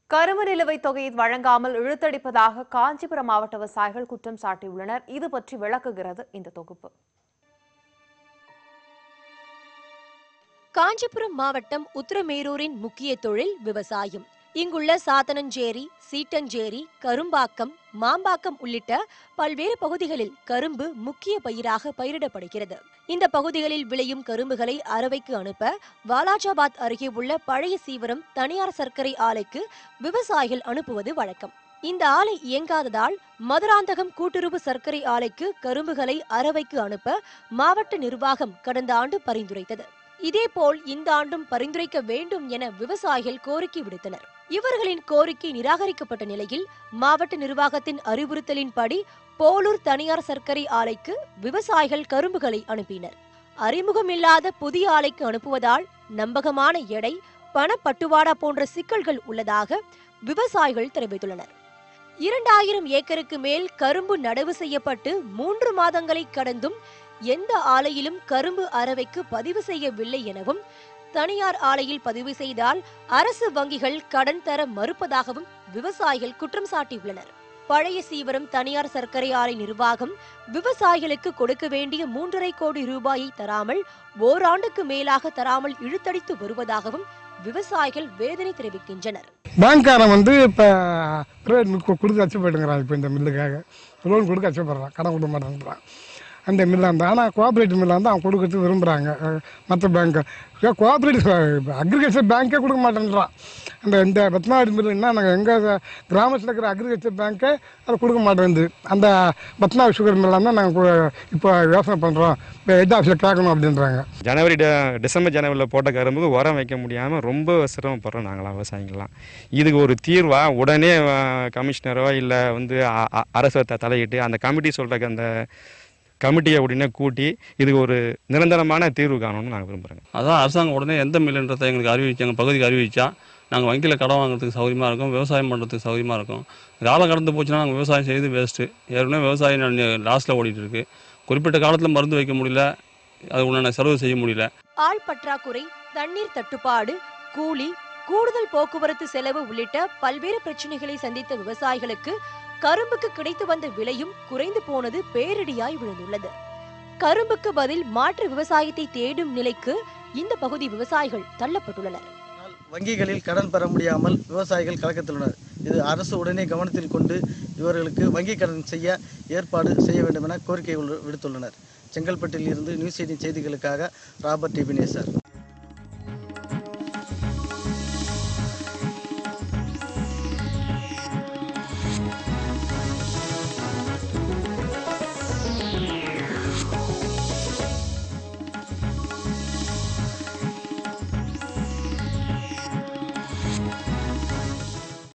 கரும்பு நிலுவைத் தொகையை வழங்காமல் இழுத்தடிப்பதாக காஞ்சிபுரம் மாவட்ட விவசாயிகள் குற்றம் சாட்டியுள்ளனர் இது பற்றி விளக்குகிறது இந்த தொகுப்பு காஞ்சிபுரம் மாவட்டம் உத்திரமேரூரின் முக்கிய தொழில் விவசாயம் இங்குள்ள சாத்தனஞ்சேரி சீட்டஞ்சேரி கரும்பாக்கம் மாம்பாக்கம் உள்ளிட்ட பல்வேறு பகுதிகளில் கரும்பு முக்கிய பயிராக பயிரிடப்படுகிறது இந்த பகுதிகளில் விளையும் கரும்புகளை அரவைக்கு அனுப்ப வாலாஜாபாத் அருகே உள்ள பழைய சீவரம் தனியார் சர்க்கரை ஆலைக்கு விவசாயிகள் அனுப்புவது வழக்கம் இந்த ஆலை இயங்காததால் மதுராந்தகம் கூட்டுறவு சர்க்கரை ஆலைக்கு கரும்புகளை அரவைக்கு அனுப்ப மாவட்ட நிர்வாகம் கடந்த ஆண்டு பரிந்துரைத்தது இதேபோல் இந்த ஆண்டும் பரிந்துரைக்க வேண்டும் என விவசாயிகள் கோரிக்கை விடுத்தனர் இவர்களின் கோரிக்கை நிராகரிக்கப்பட்ட நிலையில் மாவட்ட நிர்வாகத்தின் அறிவுறுத்தலின்படி போலூர் தனியார் சர்க்கரை ஆலைக்கு விவசாயிகள் கரும்புகளை அனுப்பினர் அறிமுகமில்லாத புதிய ஆலைக்கு அனுப்புவதால் நம்பகமான எடை பணப்பட்டுவாடா போன்ற சிக்கல்கள் உள்ளதாக விவசாயிகள் தெரிவித்துள்ளனர் இரண்டாயிரம் ஏக்கருக்கு மேல் கரும்பு நடவு செய்யப்பட்டு மூன்று மாதங்களை கடந்தும் எந்த ஆலையிலும் கரும்பு அரவைக்கு பதிவு செய்யவில்லை எனவும் தனியார் ஆலையில் பதிவு செய்தால் அரசு வங்கிகள் கடன் தர மறுப்பதாகவும் விவசாயிகள் குற்றம் சாட்டியுள்ளனர் பழைய சீவரம் தனியார் சர்க்கரை ஆலை நிர்வாகம் விவசாயிகளுக்கு கொடுக்க வேண்டிய மூன்றரை கோடி ரூபாயை தராமல் ஓராண்டுக்கு மேலாக தராமல் இழுத்தடித்து வருவதாகவும் விவசாயிகள் வேதனை தெரிவிக்கின்றனர் பேங்க்காரன் வந்து இப்போ கிரெடிட் கொடுக்க அச்சப்படுங்கிறான் இப்போ இந்த மில்லுக்காக லோன் கொடுக்க அச்சப்படுறான் கடன் கொடுக்க மாட்டேங்கிறான் அந்த மில்லாக இருந்தால் ஆனால் கோஆப்ரேட்டிவ் மில்லாக இருந்தால் அவன் கொடுக்கறதுக்கு விரும்புகிறாங்க மற்ற பேங்க்கு கோஆப்ரேட்டிவ் அக்ரிகல்ச்சர் பேங்க்கே கொடுக்க மாட்டேன்றான் அந்த இந்த பத்மாவதி மில்லு என்ன நாங்கள் எங்கள் கிராமத்தில் இருக்கிற அக்ரிகல்ச்சர் பேங்க்கே அதை கொடுக்க மாட்டேங்குது அந்த பத்மாவதி சுகர் மில்லாக தான் நாங்கள் இப்போ யோசனை பண்ணுறோம் இப்போ ஹெட் ஆஃபீஸில் கேட்கணும் அப்படின்றாங்க ஜனவரி ட- டிசம்பர் ஜனவரியில் போட்ட கரும்புக்கு உரம் வைக்க முடியாமல் ரொம்ப சிரமப்படுறோம் நாங்களாம் விவசாயிங்களாம் இதுக்கு ஒரு தீர்வா உடனே அஹ், கமிஷனரோ இல்லை வந்து அ- அ- அரசு த- தலையிட்டு அந்த கமிட்டி சொல்கிற அந்த கமிட்டியை உடனே கூட்டி இதுக்கு ஒரு நிரந்தரமான தீர்வு காணணும்னு நாங்கள் விரும்புகிறோங்க அதான் அரசாங்கம் உடனே எந்த மில்லுன்றதை எங்களுக்கு அறிவிச்சு எங்கள் பகுதிக்கு அறிவிச்சா நாங்கள் வங்கியில் கடன் வாங்குறதுக்கு சௌகரியமாக இருக்கும் விவசாயம் பண்ணுறதுக்கு சௌகரியமாக இருக்கும் காலம் கடந்து போச்சுன்னா நாங்கள் விவசாயம் செய்து வேஸ்ட்டு ஏற்கனவே விவசாயம் லாஸ்ட்டில் ஓடிட்டு இருக்கு குறிப்பிட்ட காலத்தில் மருந்து வைக்க முடியல அது உண்டான செலவு செய்ய முடியல ஆள் பற்றாக்குறை தண்ணீர் தட்டுப்பாடு கூலி கூடுதல் போக்குவரத்து செலவு உள்ளிட்ட பல்வேறு பிரச்சனைகளை சந்தித்த விவசாயிகளுக்கு கரும்புக்கு கிடைத்து வந்த விலையும் குறைந்து போனது பேரிடியாய் விழுந்துள்ளது கரும்புக்கு பதில் மாற்று விவசாயத்தை தேடும் நிலைக்கு இந்த பகுதி விவசாயிகள் தள்ளப்பட்டுள்ளனர் ஆனால் வங்கிகளில் கடன் பெற முடியாமல் விவசாயிகள் கலக்கத்துள்ளனர் இது அரசு உடனே கவனத்தில் கொண்டு இவர்களுக்கு வங்கி கடன் செய்ய ஏற்பாடு செய்ய வேண்டும் என கோரிக்கை உள்ள- விடுத்துள்ளனர் செங்கல்பட்டில் இருந்து நியூஸ் எயிட்டின் செய்திகளுக்காக ராபர்ட் எபினேசர்